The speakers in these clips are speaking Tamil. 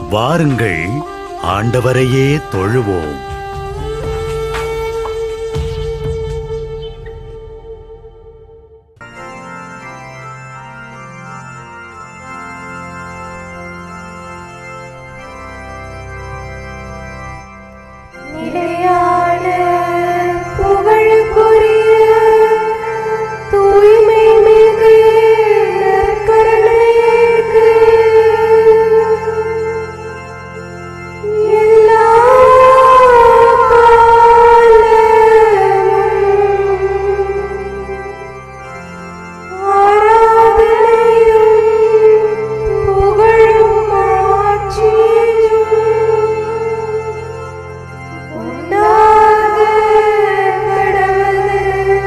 வாருங்கள் ஆண்டவரையே தொழுவோம் நிலையான புகழுக்குரிய தூய்மை மிகு நற்கருணைக்கு எல்லா காலமும் ஆராதனையும் புகழும் ஆட்சியும் உண்டாக கடவுளே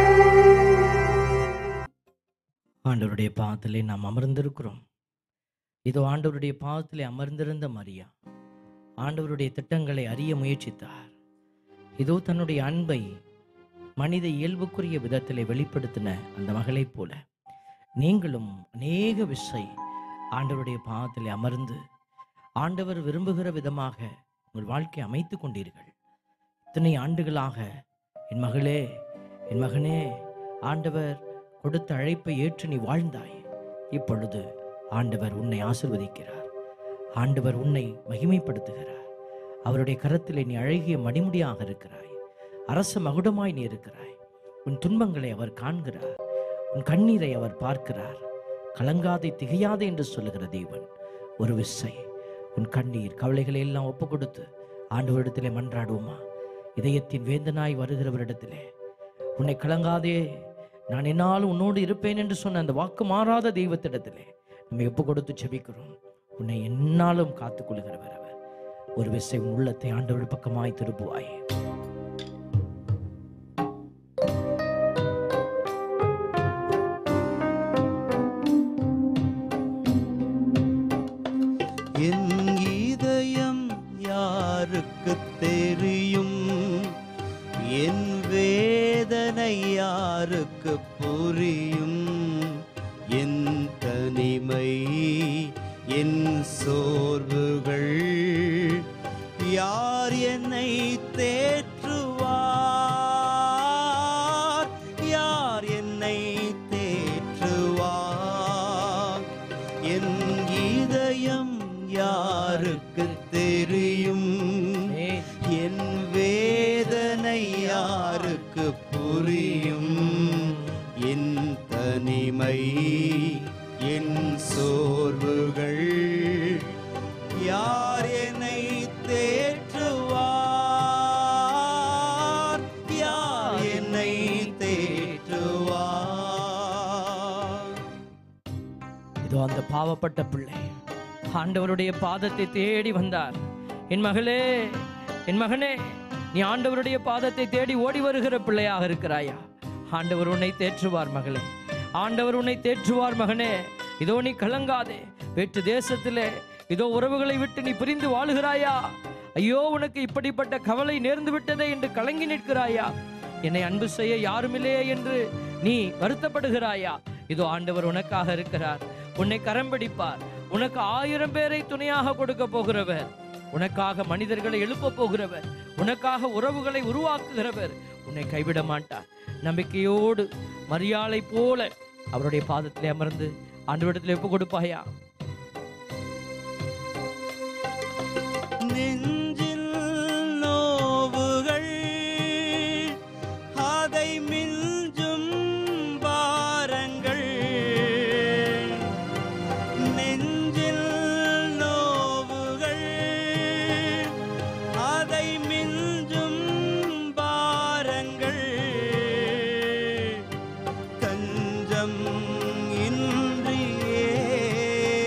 ஆண்டவருடைய பாதத்திலே நாம் அமர்ந்திருக்கிறோம் இதோ ஆண்டவருடைய பாதத்திலே அமர்ந்திருந்த மரியா ஆண்டவருடைய திட்டங்களை அறிய முயற்சித்தார் இதோ தன்னுடைய அன்பை மனித இயல்புக்குரிய விதத்திலே வெளிப்படுத்தின அந்த மகளைப் போல நீங்களும் அநேக விசை ஆண்டவருடைய பாதத்திலே அமர்ந்து ஆண்டவர் விரும்புகிற விதமாக உங்கள் வாழ்க்கை அமைத்து கொண்டீர்கள் இத்தனை ஆண்டுகளாக என் மகளே என் மகனே ஆண்டவர் கொடுத்த அழைப்பை ஏற்று நீ வாழ்ந்தாய் இப்பொழுது ஆண்டவர் உன்னை ஆசிர்வதிக்கிறார் ஆண்டவர் உன்னை மகிமைப்படுத்துகிறார் அவருடைய கரத்திலே நீ அழகிய மடிமுடியாக இருக்கிறாய் அரச மகுடமாய் நீ இருக்கிறாய் உன் துன்பங்களை அவர் காண்கிறார் உன் கண்ணீரை அவர் பார்க்கிறார் கலங்காதே திகையாதே என்று சொல்லுகிற தேவன் ஒரு விசை உன் கண்ணீர் கவலைகளை எல்லாம் ஒப்பு கொடுத்து ஆண்டவரிடத்திலே மன்றாடுவோமா இதயத்தின் வேந்தனாய் வருகிறவரிடத்திலே உன்னை கலங்காதே நான் என்னாலும் உன்னோடு இருப்பேன் என்று சொன்ன அந்த வாக்கு மாறாத தெய்வத்திடத்திலே நம்ம ஒப்பு கொடுத்து செபிக்கிறோம் உன்னை என்னாலும் காத்துக் கொள்கிறவர் அவர் ஒரு விசை உன் உள்ளத்தை ஆண்டவர் பக்கமாய் திருப்புவாய் என் இதயம் யாருக்கு தெரியும் என் வேதனை யாருக்கு புரியும் என் தனிமை என் சோர்வுகள் யார் என்னை தேற்றுவார் யார் என்னை தேற்றுவார் என் இதயம் யாருக்கு தெரியும் என் வேதனை யாருக்கு புரியும் என் தனிமை என் சோர்வுகள் யார் என்னை தேற்றுவார் யார் என்னை தேற்றுவார் இதோ அந்த பாவப்பட்ட பிள்ளை ஆண்டவருடைய பாதத்தை தேடி வந்தார் என் மகளே என் மகனே நீ ஆண்டவருடைய பாதத்தை தேடி ஓடி வருகிற பிள்ளையாக இருக்கிறாயா ஆண்டவர் உன்னை தேற்றுவார் மகளே ஆண்டவர் உன்னை தேற்றுவார் மகனே இதோ நீ கலங்காதே வேற்று தேசத்திலே இதோ உறவுகளை விட்டு நீ பிரிந்து வாழுகிறாயா ஐயோ உனக்கு இப்படிப்பட்ட கவலை நேர்ந்து விட்டதே என்று கலங்கி நிற்கிறாயா என்னை அன்பு செய்ய யாருமில்லையே என்று நீ வருத்தப்படுகிறாயா இதோ ஆண்டவர் உனக்காக இருக்கிறார் உன்னை கரம் பிடிப்பார் உனக்கு ஆயிரம் பேரை துணையாக கொடுக்க போகிறவர் உனக்காக மனிதர்களை எழுப்ப போகிறவர் உனக்காக உறவுகளை உருவாக்குகிறவர் உன்னை கைவிட மாட்டார் நம்பிக்கையோடு மரியாதை போல அவருடைய பாதத்திலே அமர்ந்து ஆண்டவரிடத்தில் ஒப்பு கொடுப்பாயா நெஞ்சில் நோவுகள் அதை மிஞ்சும் பாரங்கள் நெஞ்சில் நோவுகள் அதை மிஞ்சும் பாரங்கள் தஞ்சம் இன்றியே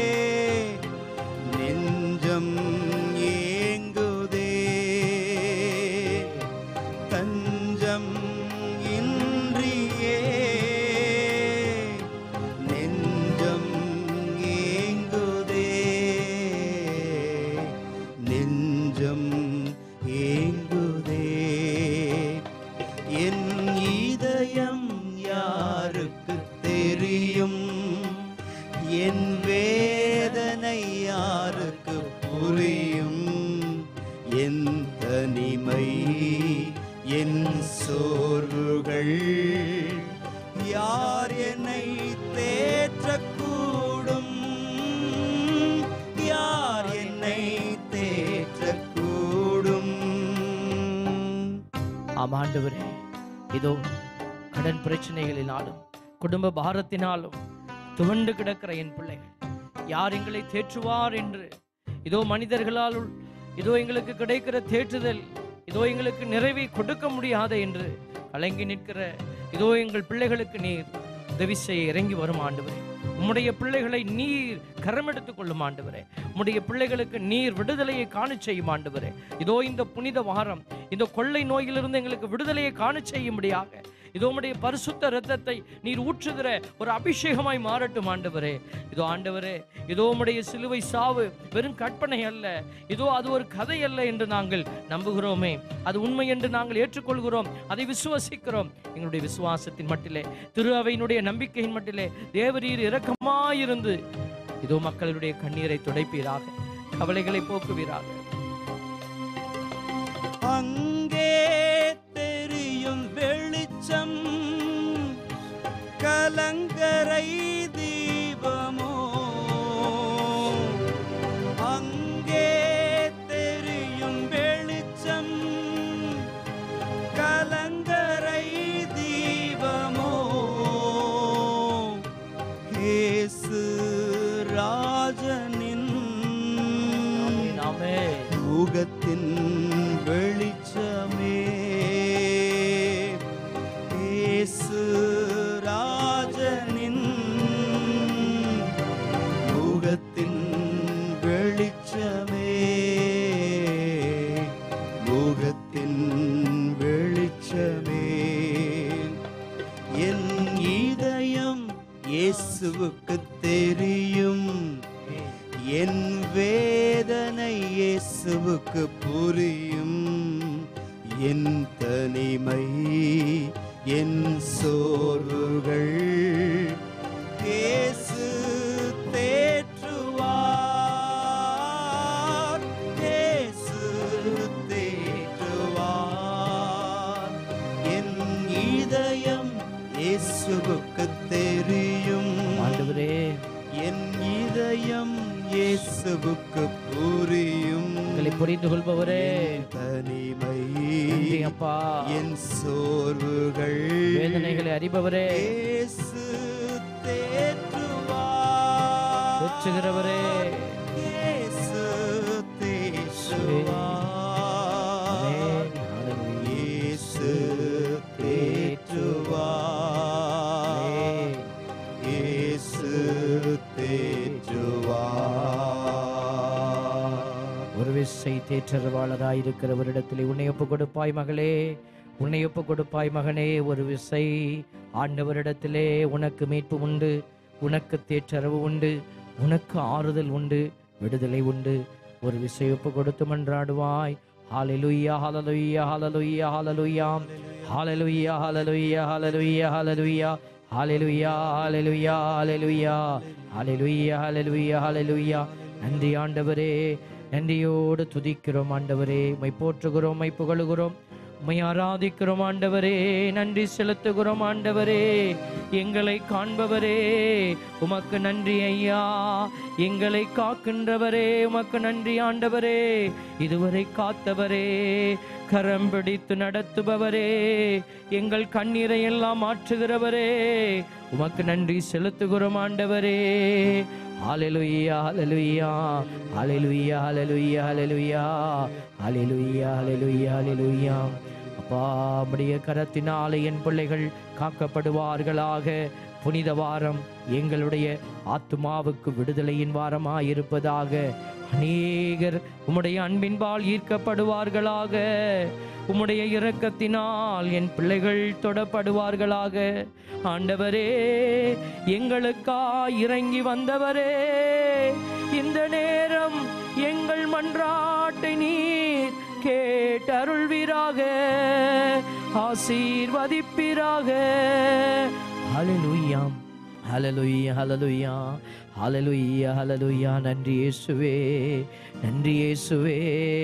ஆண்டவரே இதோ கடன் பிரச்சனைகளினாலும் குடும்ப பாரத்தினாலும் துவண்டு கிடக்கிற என் பிள்ளைகள் யார் எங்களை தேற்றுவார் என்று இதோ மனிதர்களால் இதோ எங்களுக்கு கிடைக்கிற தேற்றுதல் இதோ எங்களுக்கு நிறைவை கொடுக்க முடியாத என்று கலங்கி நிற்கிற இதோ எங்கள் பிள்ளைகளுக்கு நீர் உதவி செய்ய இறங்கி வரும் ஆண்டவரே உம்முடைய பிள்ளைகளை நீர் கரமெடுத்துக் கொள்ளும் ஆண்டவரே உம்முடைய பிள்ளைகளுக்கு நீர் விடுதலையை காணச் செய்யும் ஆண்டவரே இதோ இந்த புனித வாரம் இந்த கொள்ளை நோயிலிருந்து எங்களுக்கு விடுதலையை காணச் செய்யும்படியாக இதோ உம்முடைய பரிசுத்த இரத்தத்தை நீர் ஊற்றுகிற ஒரு அபிஷேகமாய் மாறட்டும் ஆண்டவரே இதோ ஆண்டவரே இதோ உம்முடைய சிலுவை சாவு வெறும் கற்பனை அல்ல இதோ அது ஒரு கதை அல்ல என்று நாங்கள் நம்புகிறோமே அது உண்மை என்று நாங்கள் ஏற்றுக்கொள்கிறோம் அதை விசுவசிக்கிறோம் எங்களுடைய விசுவாசத்தின் மட்டிலே திரு அவையினுடைய நம்பிக்கையின் மட்டிலே தேவரீர் இரக்கமாயிருந்து இதோ மக்களுடைய கண்ணீரை துடைப்பீராக கவலைகளை போக்குவீராக அங்கே தெரியும் வெளிச்சம் கலங்கரை தீபமோ அங்கே தெரியும் வெளிச்சம் கலங்கரை தீபமோ இயேசு ராஜனின் நாமே முகத்தின் வெளிச்சமே இயேசு ராஜனின் முகத்தின் வெளிச்சமே முகத்தின் வெளிச்சமே என் இதயம் இயேசுவுக்கு தெரியும் என் வேதனை இயேசுவுக்கு புரியும் என் தனிமை என் சோர்வுகள் இயேசு தேற்றுவார் இயேசு தேற்றுவார் என் இதயம் இயேசுவுக்கு தெரியும் ஆண்டவரே என் இதயம் இயேசுவுக்கு புரியும் எங்களை புரிந்து கொள்பவரே தனிமை நன்றி அப்பா என் சோர்வுகள் வேதனைகளை அறிபவரே இயேசு தேற்றுவார் தேற்றுகிறவரே இயேசு தேற்றுவார் ஆமென். ஹalleluya. இயேசு தேற்றுவார் ஆமென். இயேசு தேற்றுவார் ஒரு விசை தேற்றரவாளராய் இருக்கிறவரிடத்தில் உன்னை ஒப்பு கொடுப்பாய் மகளே உன்னை ஒப்பு கொடுப்பாய் மகனே ஒரு விசை ஆண்டவரிடத்திலே உனக்கு மீட்பு உண்டு உனக்கு தேற்றரவு உண்டு உனக்கு ஆறுதல் உண்டு விடுதலை உண்டு ஒரு விசை ஒப்பு கொடுத்து மன்றாடுவாய் ஹalleluya ஹalleluya ஹalleluya ஹalleluya ஹalleluya ஹalleluya ஹalleluya ஹalleluya ஹalleluya ஹalleluya ஹalleluya ஹalleluya ஹalleluya ஹalleluya நன்றி ஆண்டவரே நன்றியோடு துதிக்கிறோம் ஆண்டவரே உம்மை போற்றுகிறோம் உம்மை புகழுகிறோம் உம்மை ஆராதிக்கிறோம் ஆண்டவரே நன்றி செலுத்துகிறோம் ஆண்டவரே எங்களை காண்பவரே உமக்கு நன்றி ஐயா எங்களை காக்கின்றவரே உமக்கு நன்றி ஆண்டவரே இதுவரை காத்தவரே கரம் பிடித்து நடத்துபவரே எங்கள் கண்ணீரை எல்லாம் மாற்றுகிறவரே உமக்கு நன்றி செலுத்துகிறோம் ஆண்டவரே ஹalleluya ஹalleluya ஹalleluya ஹalleluya ஹalleluya ஹalleluya ஹalleluya ஹalleluya அப்பா உம்முடைய கரத்தினாலே என் பிள்ளைகள் காக்கப்படுவார்களாக புனித வாரம் எங்களுடைய ஆத்துமாவுக்கு விடுதலையின் வாரமாயிருப்பதாக அநேகர் உம்முடைய அன்பின்பால் ஈர்க்கப்படுவார்களாக உம்முடைய இரக்கத்தினால் என் பிள்ளைகள் தொடப்படுவார்களாக ஆண்டவரே எங்களுக்காய் இறங்கி வந்தவரே இந்த நேரம் எங்கள் மன்றாட்டை நீர் கேட்டருள்வீராக ஆசீர்வதிப்பீராக ஹalleluya ஹalleluya ஹalleluya ஹalleluya ஹalleluya நன்றி இயேசுவே நன்றி இயேசுவே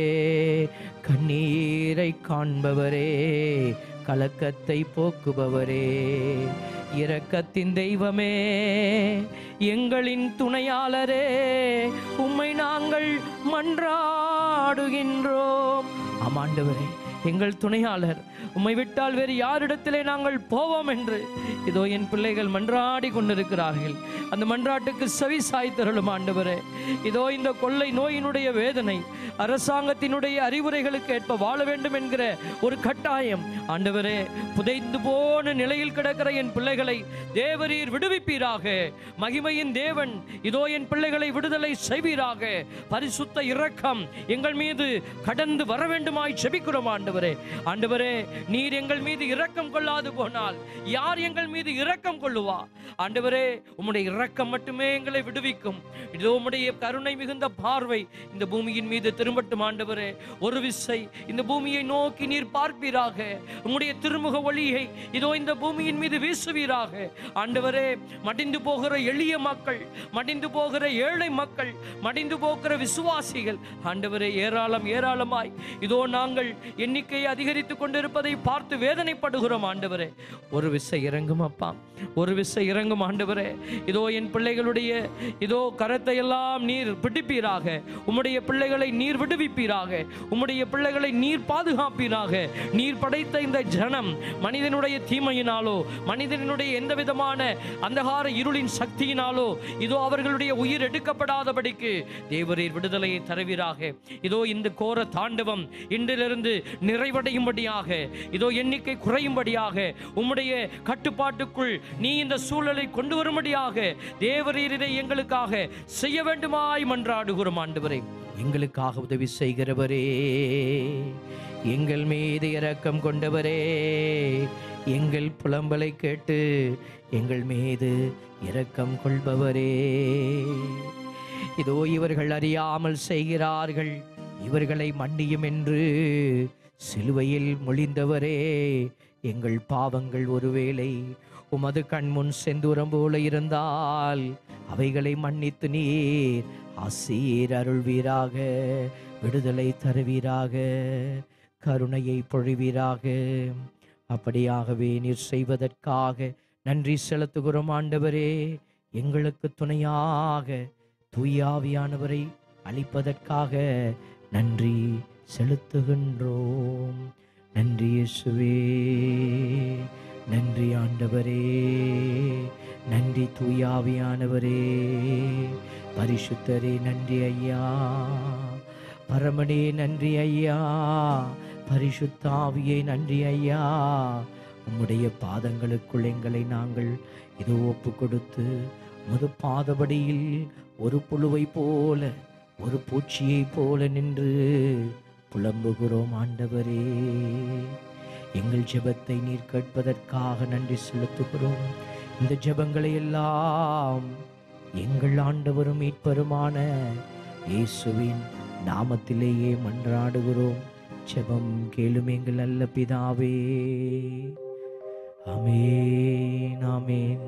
கண்ணீரை காண்பவரே கலக்கத்தை போக்குபவரே இரக்கத்தின் தெய்வமே எங்களின் துணையாளரே உம்மை நாங்கள் மன்றாடுகின்றோம் ஆமாண்டவரே எங்கள் துணையாளர் உம்மை விட்டால் வேறு யாரிடத்திலே நாங்கள் போவோம் என்று இதோ என் பிள்ளைகள் மன்றாடி கொண்டிருக்கிறார்கள் அந்த மன்றாட்டுக்கு செவி சாய்த்தருளும் ஆண்டவரே இதோ இந்த கொள்ளை நோயினுடைய வேதனை அரசாங்கத்தினுடைய அறிவுரைகளுக்கு ஏற்ப வாழ வேண்டும் என்கிற ஒரு கட்டாயம் ஆண்டவரே புதைந்து போன நிலையில் கிடக்கிற என் பிள்ளைகளை தேவரீர் விடுவிப்பீராக மகிமையின் தேவன் இதோ என் பிள்ளைகளை விடுதலை செய்வீராக பரிசுத்த இரக்கம் எங்கள் மீது கடந்து வர வேண்டுமாய் செபிக்கிறோம் ஆண்டவரே ஆண்டவரே நீர் எங்கள் மீது இரக்கம் கொள்ளாது போனால் யார் எங்கள் மீது இரக்கம் கொள்ளுவா ஆண்டவரே உம்முடைய இரக்கம் மட்டுமே எங்களை விடுவிக்கும் இதோ உம்முடைய கருணை மிகுந்த பார்வை இந்த பூமியின் மீது திரும்பட்டும் ஆண்டவரே ஒரு விசை இந்த பூமியை நோக்கி நீர் பார்ப்பீராக உம்முடைய திருமுக ஒளியை இதோ இந்த பூமியின் மீது வீசுவீராக ஆண்டவரே மடிந்து போகிற எளிய மக்கள் மடிந்து போகிற ஏழை மக்கள் மடிந்து போகிற விசுவாசிகள் ஆண்டவரே ஏராளம் ஏராளமாய் இதோ நாங்கள் எண்ணிக்கையை அதிகரித்துக் கொண்டிருப்பதை பார்த்து வேதனைப்படுகிறோம் ஆண்டவரே ஒரு விசை இறங்கும் அப்பா ஒரு விசை இறங்கும் ஆண்டவரே இதோ என் பிள்ளைகளுடைய இதோ கரத்தை எல்லாம் நீர் பிடிப்பீராக உம்முடைய பிள்ளைகளை நீர் விடுவிப்பீராக உம்முடைய பிள்ளைகளை நீர் பாதுகாப்பீராக நீர் படைத்த இந்த ஜனம் மனிதனுடைய தீமையினாலோ மனிதனுடைய எந்த விதமான அந்தகார இருளின் சக்தியினாலோ இதோ அவர்களுடைய உயிர் எடுக்கப்படாதபடிக்கு தேவரீர் விடுதலையை தருவீராக இதோ இந்த கோர தாண்டவம் இன்றிலிருந்து நிறைவடையும்படியாக இதோ எண்ணிக்கை குறையும்படியாக உம்முடைய கட்டுப்பாட்டுக்குள் நீ இந்த சூழலை கொண்டு வரும்படியாக தேவரீர் இதை எங்களுக்காக செய்ய வேண்டுமாய் மன்றாடுகிறோம் ஆண்டவரே எங்களுக்காக உதவி செய்கிறவரே எங்கள் மீது இரக்கம் கொண்டவரே எங்கள் புலம்பலை கேட்டு எங்கள் மீது இரக்கம் கொள்பவரே இதோ இவர்கள் அறியாமல் செய்கிறார்கள் இவர்களை மன்னியும் என்று சிலுவையில் மொழிந்தவரே எங்கள் பாவங்கள் ஒருவேளை உமது கண்முன் செந்தூரம் போல இருந்தால் அவைகளை மன்னித்து நீர் ஆசீர் அருள்வீராக விடுதலை தருவீராக கருணையை பொழிவீராக அப்படியாகவே நீர் செய்வதற்காக நன்றி செலுத்துகிறோம் ஆண்டவரே எங்களுக்கு துணையாக தூயாவியானவரை அளிப்பதற்காக நன்றி செலுத்துகின்றோம் நன்றி இயேசுவே நன்றி ஆண்டவரே நன்றி தூயாவியானவரே பரிசுத்தரே நன்றி ஐயா பரமனே நன்றி ஐயா பரிசுத்தாவியே நன்றி ஐயா உம்முடைய பாதங்களுக்குள் எங்களை நாங்கள் இது ஒப்பு கொடுத்து முது பாதபடியில் ஒரு புழுவை போல ஒரு பூச்சியைப் போல நின்று புலம்புகிறோம் ஆண்டவரே எங்கள் ஜெபத்தை நீர் கேட்பதற்காக நன்றி செலுத்துகிறோம் இந்த ஜெபங்களை எல்லாம் எங்கள் ஆண்டவரும் மீட்பருமான இயேசுவின் நாமத்திலேயே மன்றாடுகிறோம் ஜெபம் கேளும் எங்கள் நல்ல பிதாவே ஆமென் ஆமென்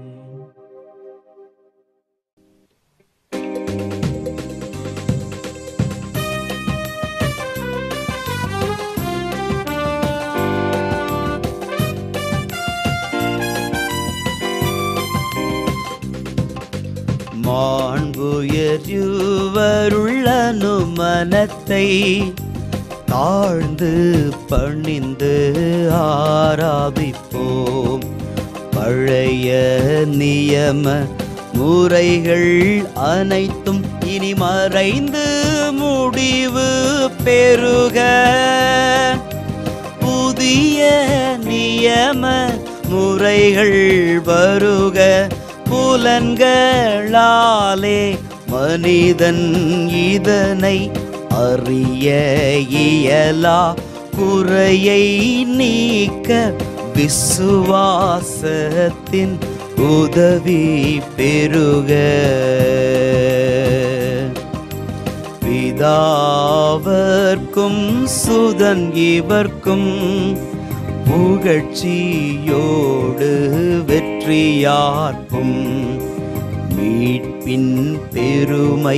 மாண்புயர்வருள்ளனு மனத்தை தாழ்ந்து பணிந்து ஆராதிப்போம் பழைய நியம முறைகள் அனைத்தும் இனி மறைந்து முடிவு பெறுக புதிய நியம முறைகள் வருக புலன்களாலே மனிதன் இதனை அறிய இயலா குறையை நீக்க விசுவாசத்தின் உதவி பெறுக பிதாவர்க்கும் சுதன் இவர்க்கும் புகழ்ச்சியோடு வெற்றியார்க்கும் மீட்பின் பெருமை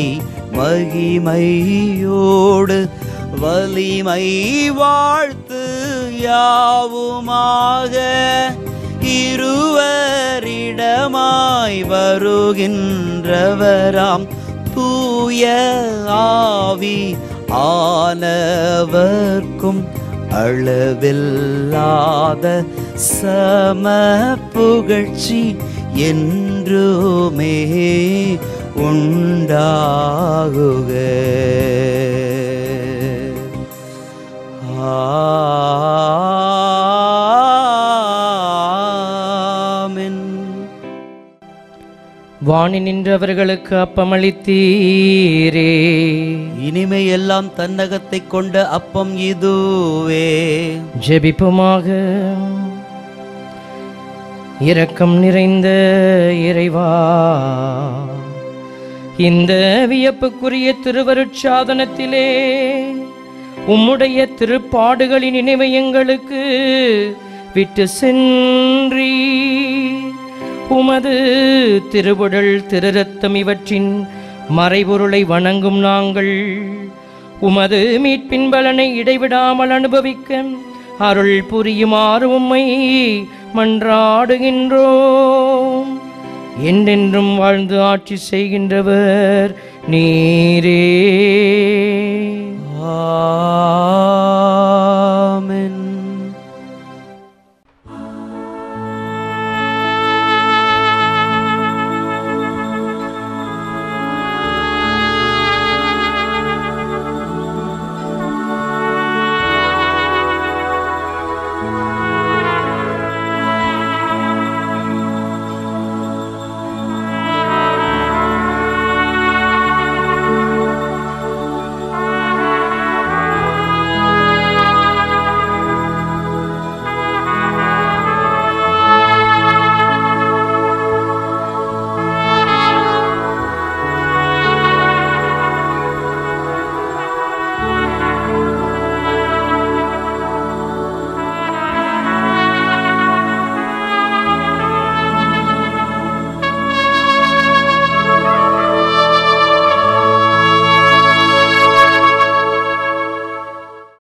மகிமையோடு வலிமை வாழ்த்து யாவுமாக இருவரிடமாய் வருகின்றவராம் தூய ஆவி ஆனவர்க்கும் அளவில்லாத சம புகழ்ச்சி என்றுமே உண்டாகுக ஆமென் வாணி நின்றவர்களுக்கு அப்பமளித்தீரே இனிமையெல்லாம் தன்னகத்தை கொண்ட அப்பம் இதுவே ஜெபிப்புமாக இரக்கம் நிறைந்த இறைவா இந்த வியப்புக்குரிய திருவருட்சாதனத்திலே உம்முடைய திருப்பாடுகளின் நினைவை எங்களுக்கு விட்டு சென்றி உமது திருவுடல் திருரத்தம் இவற்றின் மறைபொருளை வணங்கும் நாங்கள் உமது மீட்பின் பலனை இடைவிடாமல் அனுபவிக்க அருள் புரியுமாறு உம்மை மன்றாடுகின்றோம் என்றென்றும் வாழ்ந்து ஆட்சி செய்கின்றவர் நீரே